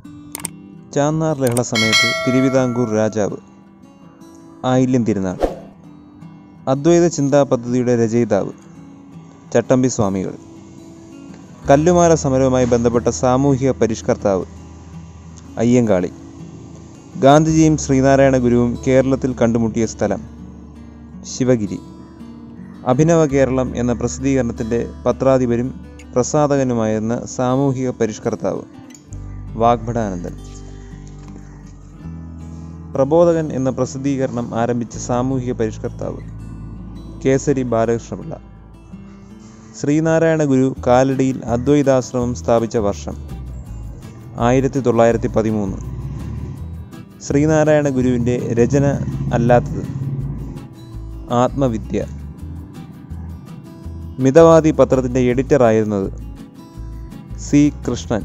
ചാന്നാർ ലഹള സമയത്ത് തിരുവിതാംകൂർ രാജാവ് ആയില്യം തിരുനാൾ അദ്വൈത ചിന്താ പദ്ധതിയുടെ രചയിതാവ് ചട്ടമ്പി സ്വാമികൾ കല്ലുമാല സമരവുമായി ബന്ധപ്പെട്ട സാമൂഹിക പരിഷ്കർത്താവ് അയ്യങ്കാളി ഗാന്ധിജിയും ശ്രീനാരായണ ഗുരുവും കേരളത്തിൽ കണ്ടുമുട്ടിയ സ്ഥലം ശിവഗിരി അഭിനവ കേരളം എന്ന പ്രസിദ്ധീകരണത്തിൻ്റെ പത്രാധിപരും പ്രസാധകനുമായിരുന്ന സാമൂഹിക പരിഷ്കർത്താവ് വാഗ്ഭടാനന്ദൻ പ്രബോധകൻ എന്ന പ്രസിദ്ധീകരണം ആരംഭിച്ച സാമൂഹിക പരിഷ്കർത്താവ് കേസരി ബാലകൃഷ്ണപിള്ള ശ്രീനാരായണ ഗുരു കാലടിയിൽ അദ്വൈതാശ്രമം സ്ഥാപിച്ച വർഷം ആയിരത്തി തൊള്ളായിരത്തി പതിമൂന്ന് ശ്രീനാരായണ ഗുരുവിൻ്റെ രചന അല്ലാത്തത് ആത്മവിദ്യ മിതവാദി പത്രത്തിൻ്റെ എഡിറ്ററായിരുന്നത് സി കൃഷ്ണൻ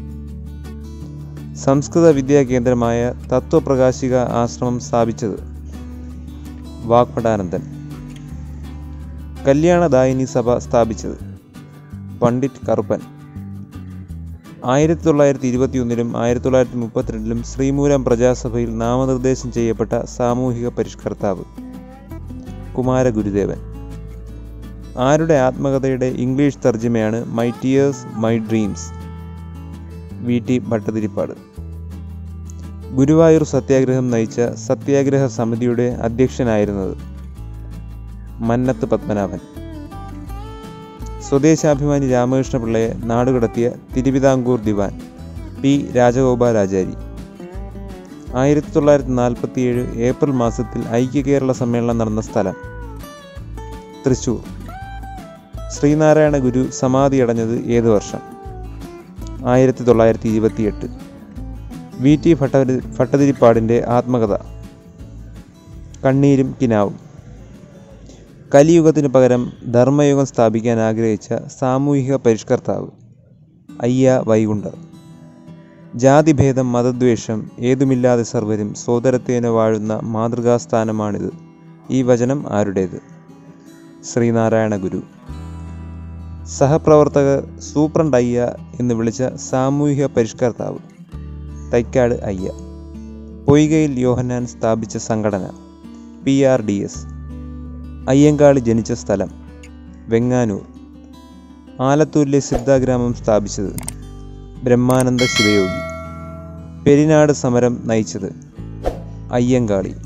സംസ്കൃത വിദ്യാ കേന്ദ്രമായ തത്വപ്രകാശിക ആശ്രമം സ്ഥാപിച്ചത് വാഗ്ഭടാനന്ദൻ കല്യാണദായിനി സഭ സ്ഥാപിച്ചത് പണ്ഡിറ്റ് കറുപ്പൻ ആയിരത്തി തൊള്ളായിരത്തി ഇരുപത്തിയൊന്നിലും ആയിരത്തി തൊള്ളായിരത്തി മുപ്പത്തിരണ്ടിലും ശ്രീമൂലം പ്രജാസഭയിൽ നാമനിർദ്ദേശം ചെയ്യപ്പെട്ട സാമൂഹിക പരിഷ്കർത്താവ് കുമാരഗുരുദേവൻ ആരുടെ ആത്മകഥയുടെ ഇംഗ്ലീഷ് തർജ്ജമയാണ് my tears my dreams V T Bhattathiripad Guruvayur Satyagraham നയിച്ച സത്യാഗ്രഹ സമിതിയുടെ അധ്യക്ഷനായിരുന്നത് മന്നത്ത് പത്മനാഭൻ സ്വദേശാഭിമാനി രാമകൃഷ്ണപിള്ളയെ നാടുകടത്തിയ തിരുവിതാംകൂർ ദിവാൻ പി രാജഗോപാലാചാരി ആയിരത്തി തൊള്ളായിരത്തി നാൽപ്പത്തിയേഴ് ഏപ്രിൽ മാസത്തിൽ ഐക്യ കേരള സമ്മേളനം നടന്ന സ്ഥലം തൃശൂർ ശ്രീനാരായണ ഗുരു സമാധിയടഞ്ഞത് ഏത് വർഷം ആയിരത്തി തൊള്ളായിരത്തി ഇരുപത്തിയെട്ട് വി ടി ഭട്ടതിരി ഭട്ടതിരിപ്പാടിൻ്റെ ആത്മകഥ കണ്ണീരും കിനാവും കലിയുഗത്തിന് പകരം ധർമ്മയുഗം സ്ഥാപിക്കാൻ ആഗ്രഹിച്ച സാമൂഹിക പരിഷ്കർത്താവ് അയ്യ വൈകുണ്ഠർ ജാതിഭേദം മതദ്വേഷം ഏതുമില്ലാതെ സർവരും സോദരത്തേന വാഴുന്ന മാതൃകാസ്ഥാനമാണിത് ഈ വചനം ആരുടേത് ശ്രീനാരായണ ഗുരു സഹപ്രവർത്തകർ സൂപ്രണ്ട് അയ്യ എന്ന് വിളിച്ച സാമൂഹിക പരിഷ്കർത്താവ് തൈക്കാട് അയ്യ പൊയ്കയിൽ യോഹന്നാൻ സ്ഥാപിച്ച സംഘടന P R D S Ayyankali ജനിച്ച സ്ഥലം വെങ്ങാനൂർ ആലത്തൂരിലെ സിദ്ധാഗ്രാമം സ്ഥാപിച്ചത് ബ്രഹ്മാനന്ദ ശിവയോഗി പെരിനാട് സമരം നയിച്ചത് അയ്യങ്കാളി